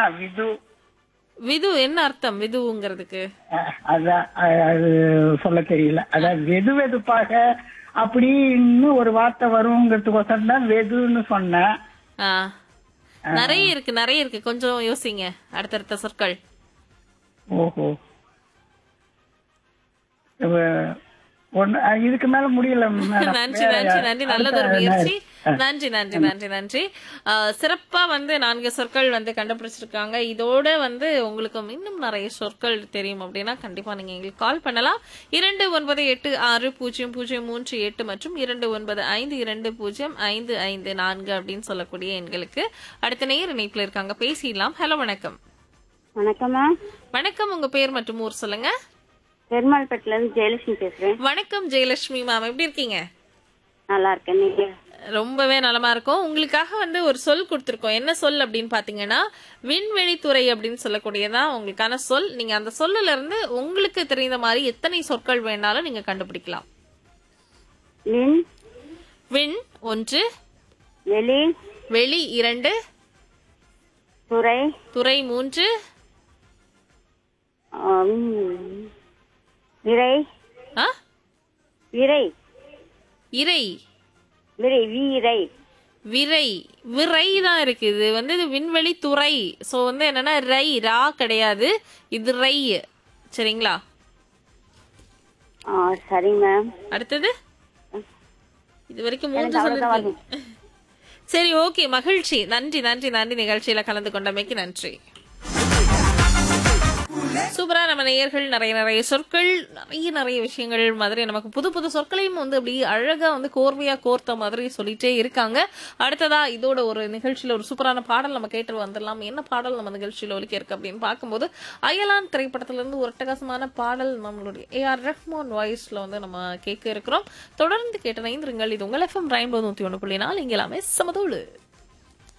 விது விது என்ன அர்த்தம் விதுங்கிறதுக்கு அஹ், அதான் அஹ், அது சொல்ல தெரியல அதான் வெது வெதுப்பாக அப்படின்னு ஒரு வார்த்தை வருங்கிறதுக்கோசரம் தான் வெதுன்னு சொன்னேன் ஆ நிறைய இருக்கு நிறைய இருக்கு கொஞ்சம் யோசிங்க அடுத்தடுத்த சொற்கள் ஓஹோ இவ- ஒண்ணு அஹ், இதுக்கு மேல முடியல மேடம். நன்றி வேற நன்றி நன்றி நல்லது ஒரு அடுத்த முயற்சி என்ன? நன்றி நன்றி நன்றி நன்றி ஆ, சிறப்பா வந்து நான்கு சொற்கள் வந்து கண்டுபிடிச்சிருக்காங்க இதோட வந்து உங்களுக்கு இன்னும் நிறைய சொற்கள் தெரியும் அப்படின்னா கண்டிப்பா நீங்க எங்களுக்கு கால் பண்ணலாம் இரண்டு ஒன்பது எட்டு ஆறு பூஜ்ஜியம் பூஜ்ஜியம் மூன்று எட்டு மற்றும் இரண்டு ஒன்பது ஐந்து இரண்டு பூஜ்ஜியம் ஐந்து ஐந்து நான்கு அப்படின்னு சொல்லக்கூடிய எண்களுக்கு அடுத்த நேர் இணைப்புல இருக்காங்க பேசிடலாம் ஹலோ வணக்கம் வணக்கம்மா வணக்கம் உங்க பேர் மற்றும் ஊர் சொல்லுங்க பெருமாள்பேட்டில இருந்து ஜெயலட்சுமி பேசுறேன் வணக்கம் ஜெயலட்சுமி மேம் எப்படி இருக்கீங்க நல்லா இருக்கேன் நீங்க ரொம்பவே நலமா இருக்கும் உங்களுக்காக வந்து ஒரு சொல் கொடுத்துருக்கோம் என்ன சொல் அப்படின்னு பாத்தீங்கன்னா விண்வெளித்துறை அப்படின்னு சொல்லக்கூடியதான் உங்களுக்கான சொல் நீங்க அந்த சொல்லுல இருந்து உங்களுக்கு தெரிந்த மாதிரி எத்தனை சொற்கள் வேணாலும் நீங்க கண்டுபிடிக்கலாம் மின் விண் ஒன்று வெளி வெளி இரண்டு துறை துறை மூன்று ஆம், விரை ஆ? விரை இறை விரை வீரை விரை விரை தான் இருக்கு இது வந்து இது விண்வெளி துறை சோ வந்து என்னன்னா ரை ரா கிடையாது இது ரை சரிங்களா ஆ சரிங்க மேம் அடுத்தது இது வரைக்கும் மூன்று எனக்கு அவ்வளவுதான் சொல்லிருக்கீங்க சரி ஓகே மகிழ்ச்சி நன்றி நன்றி நன்றி நிகழ்ச்சியில கலந்து கொண்டமைக்கு நன்றி சூப்பரா நம்ம நேயர்கள் நிறைய நிறைய சொற்கள் நிறைய நிறைய விஷயங்கள் மாதிரி நமக்கு புது புது சொற்களையும் வந்து அப்படி அழகா வந்து கோர்வையா கோர்த்த மாதிரி சொல்லிட்டே இருக்காங்க அடுத்ததா இதோட ஒரு நிகழ்ச்சியில ஒரு சூப்பரான பாடல் நம்ம கேட்டு வந்துடலாம் என்ன பாடல் நம்ம நிகழ்ச்சியில ஒலிக்க இருக்கு அப்படின்னு பார்க்கும்போது அயலான் திரைப்படத்துல இருந்து ஒரு அட்டகாசமான பாடல் நம்மளுடைய ஏ ஆர் ரஹ்மான் வாய்ஸ்ல வந்து நம்ம கேட்க இருக்கிறோம் தொடர்ந்து கேட்டு இணைந்திருங்கள் இது உங்கள் எஃப்எம் ரெயின்போ நூத்தி ஒன்று புள்ளி நாலு இங்க எல்லாமே சமதோடு